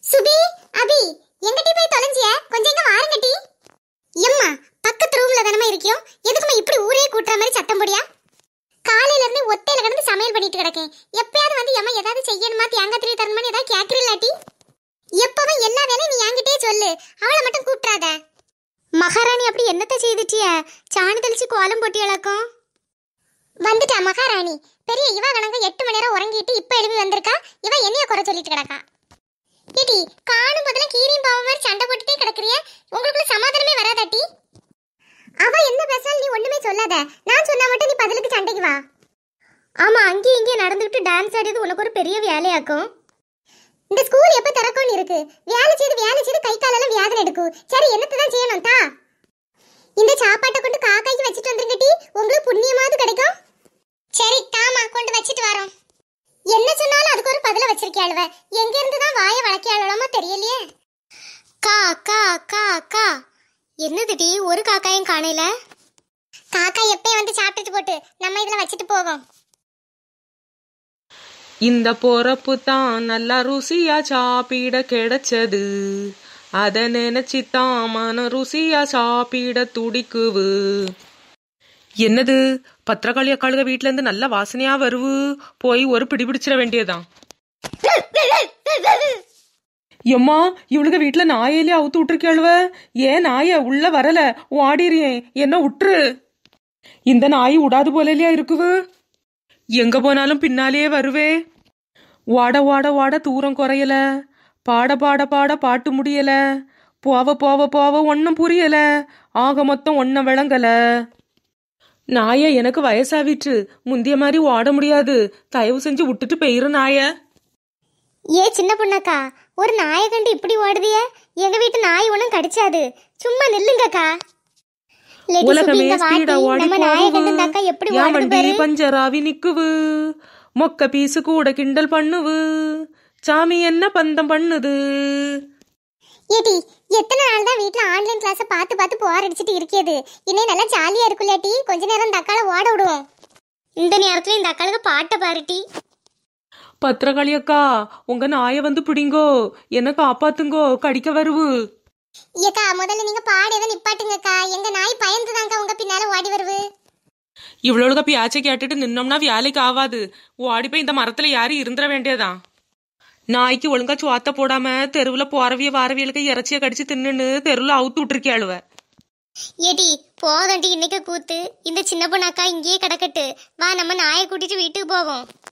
சுபி அபி எங்கடி போய் தொலைஞ்சிய கொஞ்சம் இங்க வாருங்கடி எம்மா பக்கத்து ரூம்ல தானமா இருக்கியோ எதுக்குமா இப்படி ஊரே கூட்டுற மாதிரி சத்தம் போடியா காலையில இருந்து ஒத்தையில கிடந்து சமையல் பண்ணிட்டு கிடக்கேன் எப்பயாவது வந்து எம்மா ஏதாவது செய்யணுமா தேங்காய் திரி தரணுமா ஏதாவது கேக்குறீங்களாட்டி எப்பவும் எல்லா வேலையும் நீ என்கிட்டயே சொல்லு அவளை மட்டும் கூப்பிட்றாத மகாராணி அப்படி என்னத்த செய்துட்டிய சாணி தெளிச்சு கோலம் போட்டி இழக்கும் வந்துட்டா மகாராணி பெரிய இவ கணங்க எட்டு மணி நேரம் உறங்கிட்டு இப்ப எழுப்பி வந்திருக்கா இவ என்னைய குறை சொல்லிட்டு கிடக்கா ஏடி காணும் போதெல்லாம் கீரியும் பாவம் மாதிரி சண்டை போட்டுட்டே கிடக்குறிய உங்களுக்குள்ள சமாதானமே வராதாட்டி அவ என்ன பேசாலும் நீ ஒண்ணுமே சொல்லாத நான் சொன்னா மட்டும் நீ பதிலுக்கு சண்டைக்கு வா ஆமா அங்கேயும் இங்கேயும் நடந்துக்கிட்டு டான்ஸ் ஆடியது உனக்கு ஒரு பெரிய வேலையாக்கும் இந்த ஸ்கூல் எப்ப திறக்கும்னு இருக்கு வேலை செய்து வேலை செய்து கை காலெல்லாம் வியாதனை எடுக்கும் சரி என்னத்தை தான் செய்யணும் தா இந்த சாப்பாட்டை கொண்டு காக்காய்க்கு வச்சுட்டு வந்துருங்கட்டி உங்களுக்கு புண்ணியமாவது கிடைக்கும் சரி தாமா கொண்டு வச்சுட்டு வரோம் என்ன சொன்னாலும் அதுக்கு ஒரு பதில வச்சிருக்கியாளுவ எங்க இருந்து தான் வாய வளர்க்கியாளோமா தெரியலையே கா கா கா கா என்னதுடி ஒரு காக்காயும் காணையில காக்கா எப்பயும் வந்து சாப்பிட்டுட்டு போட்டு நம்ம இதுல வச்சுட்டு போவோம் இந்த பொறப்பு தான் நல்லா ருசியா சாப்பிட கிடைச்சது அத நினைச்சுதான் மன ருசியா சாப்பிட துடிக்குவு என்னது பத்திரகாளி அக்காளுக வீட்ல இருந்து நல்ல வாசனையா வருவு போய் ஒரு பிடி பிடிச்சிட வேண்டியதுதான் எம்மா இவளுக வீட்ல நாயிலே அவுத்து விட்டுருக்கேளுவ ஏன் நாய உள்ள வரல ஓடிறியேன் என்ன விட்டுரு இந்த நாய் விடாது போலலையா இருக்குவு எங்க போனாலும் பின்னாலேயே வருவே வாட வாட வாட தூரம் குறையல பாட பாட பாட பாட்டு முடியல போவ போவ போவ ஒன்னும் புரியல ஆக மொத்தம் ஒன்னும் விளங்கல நாய எனக்கு வயசாவிற்று முந்திய மாதிரி ஓட முடியாது தயவு செஞ்சு விட்டுட்டு போயிரு நாய ஏ சின்ன பொண்ணாக்கா ஒரு நாயை கண்டு இப்படி ஓடுதிய எங்க வீட்டு நாய் ஒண்ணும் கடிச்சாது சும்மா நில்லுங்கக்கா லெடி சுபி, உலகமே இங்க வாட்டி, ஸ்பீடா ஓடி நம்ம நாயை கண்டு இந்த அக்கா எப்படி போகுவு ஓடுது வண்டி பாரு பஞ்சராவி நிக்குவு மொக்க பீசு கூட கிண்டல் பண்ணுவு சாமி என்ன பந்தம் பண்ணுது ஏடி எத்தனை நாள் தான் வீட்ல ஆன்லைன் கிளாஸ் பார்த்து பார்த்து போர் அடிச்சிட்டு இருக்கிறது இன்னும் நல்லா ஜாலியா இருக்குல்ல கொஞ்ச நேரம் இந்த அக்கால ஓட விடுவோம் இந்த நேரத்துல இந்த அக்காளுக்கு பாட்டை பாருட்டி பத்திரகாளி அக்கா உங்க நாய வந்து பிடிங்கோ என்ன காப்பாத்துங்கோ கடிக்க வருவு ஏக்கா முதல்ல நீங்க பாடியதை நிப்பாட்டுங்கக்கா எங்க நாய் பயந்துதாங்க உங்க பின்னால ஓடி வருவு இவ்வளோக பியாச்சை கேட்டுட்டு நின்னோம்னா வேலைக்கு ஆகாது ஓடி போய் இந்த மரத்துல யாரும் இருந்துட வேண்டியதான் நாய்க்கு ஒழுங்கா சுவாத்த போடாம தெருவுல போறவிய வாரவியலுக்கு இறைச்சிய கடிச்சு தின்னுன்னு தெருவுல அவுத்து விட்டுருக்கியாளுவ ஏடி போதண்டி இன்னைக்கு கூத்து இந்த சின்ன பொண்ணாக்கா இங்கேயே கிடக்கட்டு வா நம்ம நாயை கூட்டிட்டு வீட்டுக்கு போவோம்